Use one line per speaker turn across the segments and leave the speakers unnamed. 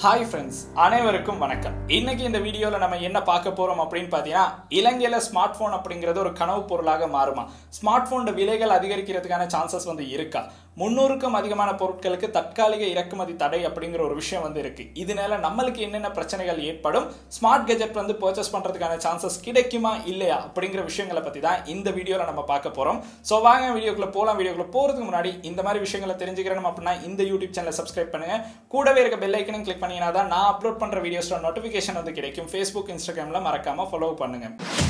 hi friends அனைவருக்கும் வணக்கம் இன்னைக்கு இந்த வீடியோவில் நம்ம என்ன பார்க்க போறோம் அப்படின்னு பார்த்தீங்கன்னா இலங்கையில் ஸ்மார்ட் ஃபோன் அப்படிங்கிறது ஒரு கனவு பொருளாக மாறுமா ஸ்மார்ட் ஃபோனோட விலைகள் அதிகரிக்கிறதுக்கான சான்சஸ் வந்து இருக்கா முன்னூறுக்கும் அதிகமான பொருட்களுக்கு தற்காலிக இறக்குமதி தடை அப்படிங்கிற ஒரு விஷயம் வந்து இருக்கு இதனால நம்மளுக்கு என்னென்ன பிரச்சனைகள் ஏற்படும் ஸ்மார்ட் கெஜெட் வந்து பர்ச்சேஸ் பண்றதுக்கான சான்சஸ் கிடைக்குமா இல்லையா அப்படிங்கிற விஷயங்களை பத்தி தான் இந்த வீடியோல நம்ம பார்க்க போறோம் ஸோ வாங்க வீடியோக்குள்ள போலாம் வீடியோக்குள்ள போறதுக்கு முன்னாடி இந்த மாதிரி விஷயங்களை தெரிஞ்சுக்கிறோம் அப்படின்னா இந்த யூடியூப் சேனலை சப்ஸ்கிரைப் பண்ணுங்க கூடவே இருக்க பெல் ஐக்கனையும் கிளிக் பண்ணீங்கன்னா தான் நான் அப்லோட் பண்ற வீடியோஸ்ல நோட்டிஃபிகேஷன் வந்து கிடைக்கும் ஃபேஸ்புக் இன்ஸ்டாகிராம்ல மறக்காம ஃபாலோ பண்ணுங்க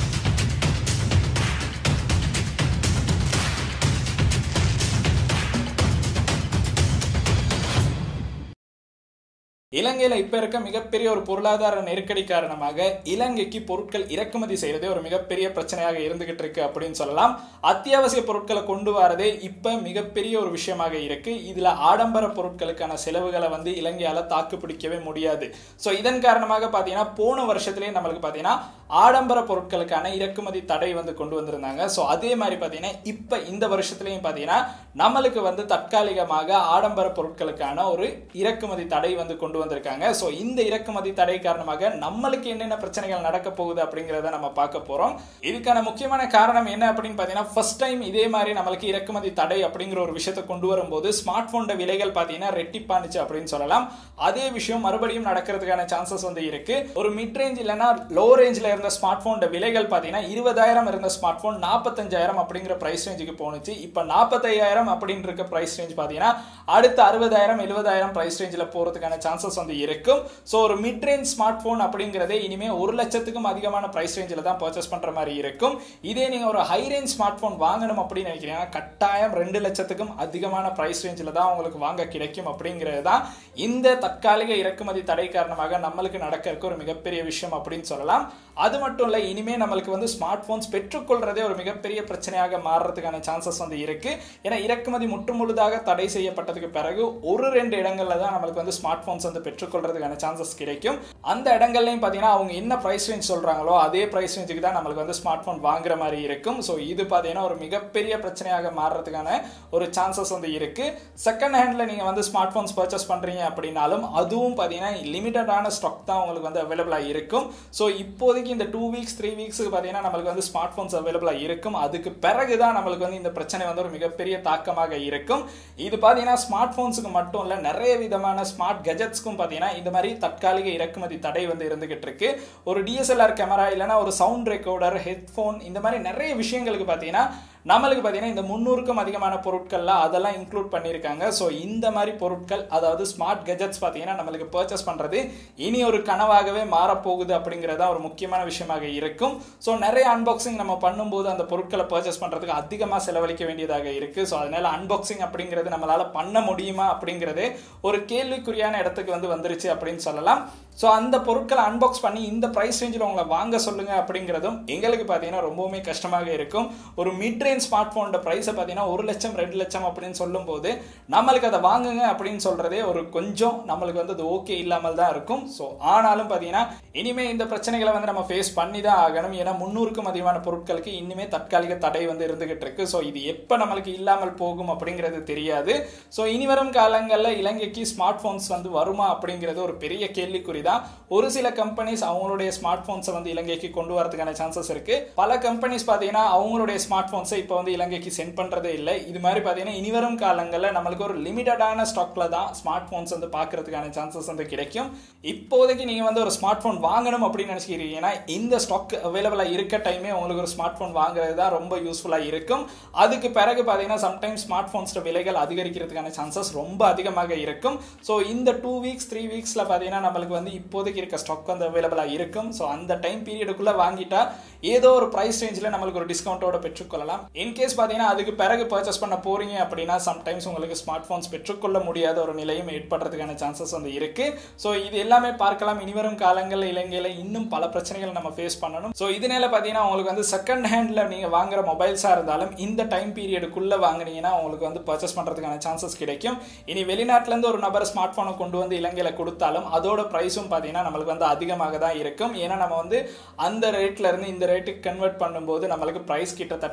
இலங்கையில இப்ப இருக்க மிகப்பெரிய ஒரு பொருளாதார நெருக்கடி காரணமாக இலங்கைக்கு பொருட்கள் இறக்குமதி செய்யறதே ஒரு மிகப்பெரிய பிரச்சனையாக இருந்துகிட்டு இருக்கு அப்படின்னு சொல்லலாம் அத்தியாவசிய பொருட்களை கொண்டு வரதே இப்ப மிகப்பெரிய ஒரு விஷயமாக இருக்கு இதுல ஆடம்பர பொருட்களுக்கான செலவுகளை வந்து இலங்கையால தாக்கு பிடிக்கவே முடியாது ஸோ இதன் காரணமாக பாத்தீங்கன்னா போன வருஷத்துலயே நம்மளுக்கு பாத்தீங்கன்னா ஆடம்பர பொருட்களுக்கான இறக்குமதி தடை வந்து கொண்டு வந்திருந்தாங்க ஸோ அதே மாதிரி பாத்தீங்கன்னா இப்ப இந்த வருஷத்துலயும் பாத்தீங்கன்னா நம்மளுக்கு வந்து தற்காலிகமாக ஆடம்பர பொருட்களுக்கான ஒரு இறக்குமதி தடை வந்து கொண்டு வந்திருக்காங்க ஸோ இந்த இறக்குமதி தடை காரணமாக நம்மளுக்கு என்னென்ன பிரச்சனைகள் நடக்க போகுது அப்படிங்கிறத நம்ம பார்க்க போறோம் இதுக்கான முக்கியமான காரணம் என்ன அப்படின்னு பார்த்தீங்கன்னா ஃபர்ஸ்ட் டைம் இதே மாதிரி நம்மளுக்கு இறக்குமதி தடை அப்படிங்கிற ஒரு விஷயத்தை கொண்டு வரும்போது ஸ்மார்ட் போனோட விலைகள் பார்த்தீங்கன்னா ரெட்டிப்பானுச்சு அப்படின்னு சொல்லலாம் அதே விஷயம் மறுபடியும் நடக்கிறதுக்கான சான்சஸ் வந்து இருக்கு ஒரு மிட் ரேஞ்ச் இல்லைன்னா லோ ரேஞ்சில் இருந்த ஸ்மார்ட் போனோட விலைகள் பார்த்தீங்கன்னா இருபதாயிரம் இருந்த ஸ்மார்ட் போன் நாற்பத்தஞ்சாயிரம் அப்படிங்கிற பிரைஸ் ரேஞ்சுக்கு போனுச்சு இப்போ நாற்பத்தையாயிரம் அப்படின்னு இருக்க பிரைஸ் ரேஞ்ச் பார்த்தீங்கன்னா அடுத்த அறுபதாயிரம் எழுபதாயிரம் பிரைஸ் ரேஞ்சில் போகிறதுக்கான சான்சஸ் வந்து இருக்கும் ஸோ ஒரு மிட் ரேஞ்ச் ஸ்மார்ட் ஃபோன் அப்படிங்கிறதே இனிமே ஒரு லட்சத்துக்கும் அதிகமான ப்ரைஸ் ரேஞ்சில் தான் பர்ச்சேஸ் பண்ணுற மாதிரி இருக்கும் இதே நீங்கள் ஒரு ஹை ரேஞ்ச் ஸ்மார்ட் ஃபோன் வாங்கணும் அப்படின்னு நினைக்கிறீங்கன்னா கட்டாயம் ரெண்டு லட்சத்துக்கும் அதிகமான ப்ரைஸ் ரேஞ்சில் தான் உங்களுக்கு வாங்க கிடைக்கும் அப்படிங்கிறது தான் இந்த தற்காலிக இறக்குமதி தடை காரணமாக நம்மளுக்கு நடக்க இருக்க ஒரு மிகப்பெரிய விஷயம் அப்படின்னு சொல்லலாம் அது மட்டும் இல்லை இனிமே நம்மளுக்கு வந்து ஸ்மார்ட் ஃபோன்ஸ் பெற்றுக்கொள்றதே ஒரு மிகப்பெரிய பிரச்சனையாக மாறுறதுக்கான சான்சஸ் வந்து இருக்கு ஏன்னா இறக்குமதி முற்றுமுழுதாக தடை செய்யப்பட்டதுக்கு பிறகு ஒரு ரெண்டு இடங்கள்ல தான் நம்மளுக்கு வந்து ஸ்மார்ட் ஃபோன்ஸ் வந்து பெற்றுக்கொள்றதுக்கான சான்சஸ் கிடைக்கும் அந்த இடங்கள்லையும் பார்த்தீங்கன்னா அவங்க என்ன ப்ரைஸ் ரேஞ்ச் சொல்றாங்களோ அதே ப்ரைஸ் ரேஞ்சுக்கு தான் நம்மளுக்கு வந்து ஸ்மார்ட் ஃபோன் வாங்குற மாதிரி இருக்கும் ஸோ இது பார்த்தீங்கன்னா ஒரு மிகப்பெரிய பிரச்சனையாக மாறுறதுக்கான ஒரு சான்சஸ் வந்து இருக்கு செகண்ட் ஹேண்ட்ல நீங்க வந்து ஸ்மார்ட் ஃபோன்ஸ் பர்ச்சேஸ் பண்றீங்க அப்படின்னாலும் அதுவும் பார்த்தீங்கன்னா லிமிட்டடான ஸ்டாக் தான் உங்களுக்கு வந்து அவைலபிளாக இருக்கும் ஸோ இப்போதைக்கு இந்த டூ வீக்ஸ் த்ரீ வீக்ஸுக்கு பார்த்தீங்கன்னா நம்மளுக்கு வந்து ஸ்மார்ட் ஃபோன்ஸ் அவைலபிளாக இருக்கும் அதுக்கு பிறகு தான் நம்மளுக்கு வந்து இந்த பிரச்சனை வந்து ஒரு மிகப்பெரிய தாக்கமாக இருக்கும் இது பார்த்தீங்கன்னா ஸ்மார்ட் ஃபோன்ஸுக்கு மட்டும் இல்லை நிறைய விதமான ஸ்மார்ட் கெஜெட்ஸ்க்கும் பார்த்தீங்கன்னா இந்த மாதிரி தற்காலிக இறக்குமதி தடை வந்து இருந்துகிட்டு இருக்கு ஒரு டிஎஸ்எல்ஆர் கேமரா இல்லைன்னா ஒரு சவுண்ட் ரெக்கார்டர் ஹெட்ஃபோன் இந்த மாதிரி நிறைய விஷயங்களுக்கு பார்த்தீங்கன்னா நம்மளுக்கு பார்த்தீங்கன்னா இந்த முந்நூறுக்கும் அதிகமான பொருட்கள்லாம் அதெல்லாம் இன்க்ளூட் பண்ணியிருக்காங்க ஸோ இந்த மாதிரி பொருட்கள் அதாவது ஸ்மார்ட் கெஜெட்ஸ் பார்த்தீங்கன்னா நம்மளுக்கு பர்ச்சேஸ் பண்ணுறது இனி ஒரு கனவாகவே மாறப்போகுது அப்படிங்கிறதா ஒரு முக்கியமான விஷயமாக இருக்கும் ஸோ நிறைய அன்பாக்சிங் நம்ம பண்ணும்போது அந்த பொருட்களை பர்ச்சேஸ் பண்ணுறதுக்கு அதிகமாக செலவழிக்க வேண்டியதாக இருக்குது ஸோ அதனால அன்பாக்சிங் அப்படிங்கிறது நம்மளால் பண்ண முடியுமா அப்படிங்கிறதே ஒரு கேள்விக்குறியான இடத்துக்கு வந்து வந்துருச்சு அப்படின்னு சொல்லலாம் ஸோ அந்த பொருட்களை அன்பாக்ஸ் பண்ணி இந்த ப்ரைஸ் ரேஞ்சில் உங்களை வாங்க சொல்லுங்க அப்படிங்கிறதும் எங்களுக்கு பார்த்தீங்கன்னா ரொம்பவுமே கஷ்டமாக இருக்கும் ஒரு மிட் ரேஞ்ச் ஸ்மார்ட் ஃபோனோட ப்ரைஸை பார்த்தீங்கன்னா ஒரு லட்சம் ரெண்டு லட்சம் அப்படின்னு சொல்லும்போது நம்மளுக்கு அதை வாங்குங்க அப்படின்னு சொல்றதே ஒரு கொஞ்சம் நம்மளுக்கு வந்து அது ஓகே இல்லாமல் தான் இருக்கும் ஸோ ஆனாலும் பார்த்தீங்கன்னா இனிமே இந்த பிரச்சனைகளை வந்து நம்ம ஃபேஸ் பண்ணி தான் ஆகணும் ஏன்னா முன்னூறுக்கும் அதிகமான பொருட்களுக்கு இனிமே தற்காலிக தடை வந்து இருந்துகிட்டு இருக்கு ஸோ இது எப்போ நம்மளுக்கு இல்லாமல் போகும் அப்படிங்கிறது தெரியாது ஸோ இனி வரும் காலங்களில் இலங்கைக்கு ஸ்மார்ட் ஃபோன்ஸ் வந்து வருமா அப்படிங்கிறது ஒரு பெரிய கேள்விக்குறி தான் ஒரு சில கம்பெனிஸ் அவங்களுடைய ஸ்மார்ட் ஃபோன்ஸை வந்து இலங்கைக்கு கொண்டு வரதுக்கான சான்சஸ் இருக்கு பல கம்பெனிஸ் பார்த்தீங்கன்னா அவங்களுடைய ஸ்மார்ட் ஃபோன்ஸை இப்போ வந்து இலங்கைக்கு சென்ட் பண்ணுறதே இல்லை இது மாதிரி பார்த்தீங்கன்னா இனிவரும் காலங்களில் நம்மளுக்கு ஒரு லிமிட்டடான ஸ்டாக்ல தான் ஸ்மார்ட் ஃபோன்ஸ் வந்து பார்க்கறதுக்கான சான்சஸ் வந்து கிடைக்கும் இப்போதைக்கு நீங்கள் வந்து ஒரு ஸ்மார்ட் ஃபோன் வாங்கணும் அப்படின்னு நினச்சிக்கிறீங்கன்னா இந்த ஸ்டாக் அவைலபிளாக இருக்க டைமே உங்களுக்கு ஒரு ஸ்மார்ட் ஃபோன் வாங்குறது தான் ரொம்ப யூஸ்ஃபுல்லாக இருக்கும் அதுக்கு பிறகு பார்த்தீங்கன்னா சம்டைம்ஸ் ஸ்மார்ட் ஃபோன்ஸோட விலைகள் அதிகரிக்கிறதுக்கான சான்சஸ் ரொம்ப அதிகமாக இருக்கும் ஸோ இந்த டூ வீக்ஸ் த்ரீ வீக்ஸில் பார்த்தீங்கன்னா நம்மளுக்கு வந்து இப்போதைக்கு இருக்க ஸ்டாக் வந்து அவைலபிளாக இருக்கும் ஸோ அந்த டைம் பீரியடுக்குள்ளே வாங்கிட்டா ஏதோ ஒரு ப்ரைஸ் ரேஞ்சில் நம்மளுக்கு ஒரு டிஸ்கவுண்ட்டோட பெற்றுக்கொள்ளலாம் இன்கேஸ் பார்த்தீங்கன்னா அதுக்கு பிறகு பர்ச்சேஸ் பண்ண போறீங்க அப்படின்னா சம்டைம்ஸ் உங்களுக்கு ஸ்மார்ட் ஃபோன்ஸ் பெற்றுக்கொள்ள முடியாத ஒரு நிலையும் ஏற்படுறதுக்கான சான்சஸ் வந்து இருக்கு ஸோ இது எல்லாமே பார்க்கலாம் இனிவரும் காலங்களில் இலங்கையில் இன்னும் பல பிரச்சனைகள் நம்ம ஃபேஸ் பண்ணணும் ஸோ இதனால பார்த்தீங்கன்னா உங்களுக்கு வந்து செகண்ட் ஹேண்டில் நீங்கள் வாங்குற மொபைல்ஸாக இருந்தாலும் இந்த டைம் பீரியடுக்குள்ளே வாங்குனீங்கன்னா உங்களுக்கு வந்து பர்ச்சேஸ் பண்ணுறதுக்கான சான்சஸ் கிடைக்கும் இனி வெளிநாட்டிலேருந்து ஒரு நபர் ஸ்மார்ட் ஃபோனை கொண்டு வந்து இலங்கையில் கொடுத்தாலும் அதோட ப்ரைஸும் பார்த்தீங்கன்னா நம்மளுக்கு வந்து அதிகமாக தான் இருக்கும் ஏன்னா நம்ம வந்து அந்த ரேட்ல இருந்து இந்த ரேட்டுக்கு கன்வெர்ட் பண்ணும்போது நம்மளுக்கு ப்ரைஸ் கிட்டத்தட்ட இலங்கையில்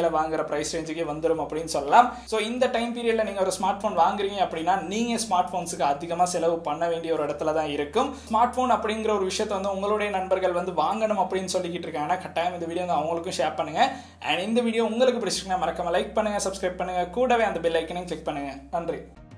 கடையில் வாங்குற ப்ரைஸ் ரேஞ்சுக்கே வந்துடும் அப்படின்னு சொல்லலாம் ஸோ இந்த டைம் பீரியடில் நீங்கள் ஒரு ஸ்மார்ட் ஃபோன் வாங்குறீங்க அப்படின்னா நீங்கள் ஸ்மார்ட் ஃபோன்ஸுக்கு அதிகமாக செலவு பண்ண வேண்டிய ஒரு இடத்துல தான் இருக்கும் ஸ்மார்ட் ஃபோன் அப்படிங்கிற ஒரு விஷயத்தை வந்து உங்களுடைய நண்பர்கள் வந்து வாங்கணும் அப்படின்னு சொல்லிக்கிட்டு இருக்காங்கன்னா கட்டாயம் இந்த வீடியோ வந்து அவங்களுக்கும் ஷேர் பண்ணுங்க அண்ட் இந்த வீடியோ உங்களுக்கு பிடிச்சிருக்குன்னா மறக்காம லைக் பண்ணுங்க சப்ஸ்கிரைப் பண்ணுங்க கூடவே அந்த பெல் ஐக்கனையும் கிளிக் பண்ணுங்க நன்றி